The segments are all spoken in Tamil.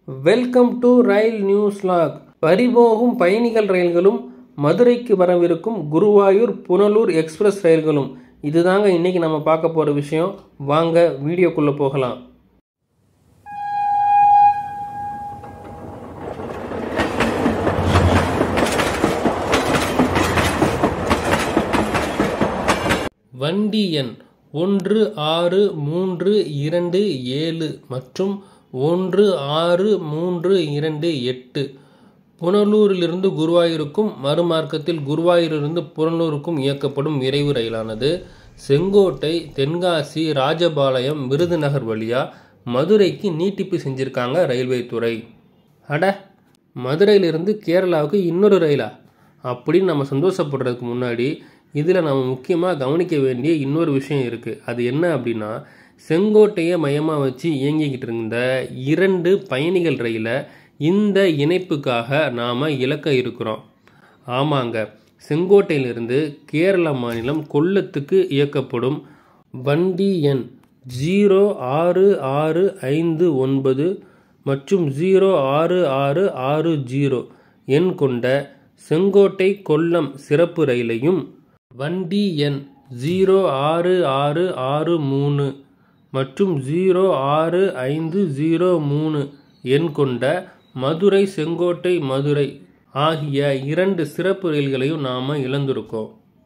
வெல்கம் டு ரயில் நியூஸ் லாக் பறிபோகும் பயணிகள் ரயில்களும் மதுரைக்கு வரவிருக்கும் குருவாயூர் புனலூர் எக்ஸ்பிரஸ் ரயில்களும் இதுதாங்க இன்னைக்கு நம்ம பார்க்க போகிற விஷயம் வாங்க வீடியோக்குள்ளே போகலாம் வண்டி எண் ஒன்று ஆறு மூன்று இரண்டு ஏழு மற்றும் ஒன்று ஆறு மூன்று இரண்டு எட்டு புனலூரிலிருந்து குருவாயூருக்கும் மறுமார்க்கத்தில் குருவாயூரிலிருந்து புனலூருக்கும் இயக்கப்படும் விரைவு ரயிலானது செங்கோட்டை தென்காசி ராஜபாளையம் விருதுநகர் வழியா மதுரைக்கு நீட்டிப்பு செஞ்சிருக்காங்க ரயில்வே துறை அட மதுரையிலிருந்து கேரளாவுக்கு இன்னொரு ரயிலா அப்படின்னு நம்ம சந்தோஷப்படுறதுக்கு முன்னாடி இதில் நம்ம முக்கியமாக கவனிக்க வேண்டிய இன்னொரு விஷயம் இருக்குது அது என்ன அப்படின்னா செங்கோட்டையை மையமாக வச்சு இயங்கிக்கிட்டு இருந்த இரண்டு பயணிகள் ரயிலை இந்த இணைப்புக்காக நாம் இழக்க இருக்கிறோம் ஆமாங்க செங்கோட்டையிலிருந்து கேரள மாநிலம் கொல்லத்துக்கு இயக்கப்படும் வண்டி எண் ஜீரோ ஆறு ஆறு ஐந்து ஒன்பது மற்றும் ஜீரோ ஆறு ஆறு ஆறு ஜீரோ எண் கொண்ட செங்கோட்டை கொல்லம் சிறப்பு ரயிலையும் வண்டி எண் ஜீரோ ஆறு ஆறு ஆறு மூணு மற்றும் ஜீரோ ஆறு ஐந்து ஜீரோ மூணு எண் கொண்ட மதுரை செங்கோட்டை மதுரை ஆகிய இரண்டு சிறப்பு ரயில்களையும் நாம் இழந்திருக்கோம்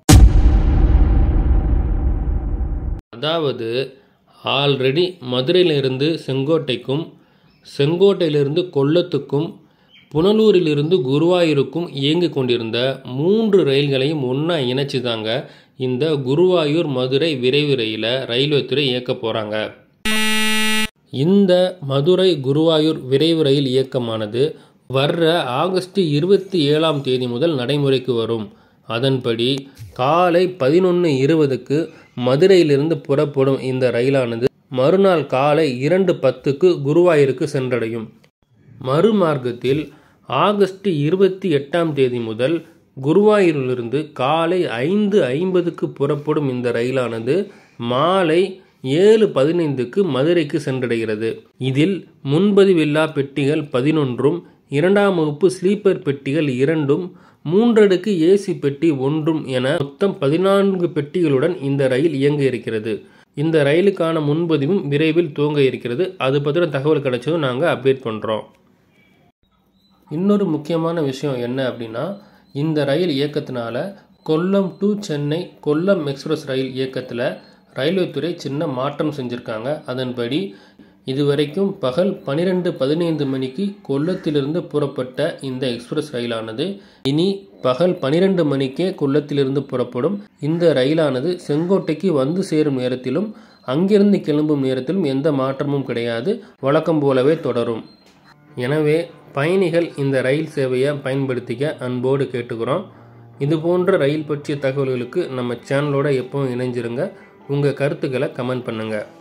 அதாவது ஆல்ரெடி மதுரையிலிருந்து செங்கோட்டைக்கும் செங்கோட்டையிலிருந்து கொல்லத்துக்கும் புனலூரிலிருந்து குருவாயூருக்கும் இயங்கி கொண்டிருந்த மூன்று ரயில்களையும் ஒன்றா இணைச்சி தாங்க இந்த குருவாயூர் மதுரை விரைவு ரயிலை ரயில்வே துறை இயக்க போகிறாங்க இந்த மதுரை குருவாயூர் விரைவு ரயில் இயக்கமானது வர்ற ஆகஸ்ட் இருபத்தி ஏழாம் தேதி முதல் நடைமுறைக்கு வரும் அதன்படி காலை பதினொன்று இருபதுக்கு மதுரையிலிருந்து புறப்படும் இந்த ரயிலானது மறுநாள் காலை இரண்டு பத்துக்கு குருவாயூருக்கு சென்றடையும் மறுமார்க்கத்தில் ஆகஸ்ட் இருபத்தி எட்டாம் தேதி முதல் குருவாயூரிலிருந்து காலை ஐந்து ஐம்பதுக்கு புறப்படும் இந்த ரயிலானது மாலை ஏழு பதினைந்துக்கு மதுரைக்கு சென்றடைகிறது இதில் முன்பதிவில்லா பெட்டிகள் பதினொன்றும் இரண்டாம் வகுப்பு ஸ்லீப்பர் பெட்டிகள் இரண்டும் மூன்றடுக்கு ஏசி பெட்டி ஒன்றும் என மொத்தம் பதினான்கு பெட்டிகளுடன் இந்த ரயில் இயங்க இருக்கிறது இந்த ரயிலுக்கான முன்பதிவும் விரைவில் துவங்க இருக்கிறது அது பற்றின தகவல் கிடைச்சதும் நாங்கள் அப்டேட் பண்ணுறோம் இன்னொரு முக்கியமான விஷயம் என்ன அப்படின்னா இந்த ரயில் இயக்கத்தினால கொல்லம் டு சென்னை கொல்லம் எக்ஸ்பிரஸ் ரயில் இயக்கத்தில் ரயில்வே துறை சின்ன மாற்றம் செஞ்சுருக்காங்க அதன்படி இதுவரைக்கும் பகல் பன்னிரெண்டு பதினைந்து மணிக்கு கொல்லத்திலிருந்து புறப்பட்ட இந்த எக்ஸ்பிரஸ் ரயிலானது இனி பகல் பனிரெண்டு மணிக்கே கொல்லத்திலிருந்து புறப்படும் இந்த ரயிலானது செங்கோட்டைக்கு வந்து சேரும் நேரத்திலும் அங்கிருந்து கிளம்பும் நேரத்திலும் எந்த மாற்றமும் கிடையாது வழக்கம் போலவே தொடரும் எனவே பயணிகள் இந்த ரயில் சேவையை பயன்படுத்திக்க அன்போடு கேட்டுக்கிறோம் இது போன்ற ரயில் பற்றிய தகவல்களுக்கு நம்ம சேனலோட எப்பவும் இணைஞ்சிருங்க உங்கள் கருத்துக்களை கமெண்ட் பண்ணுங்கள்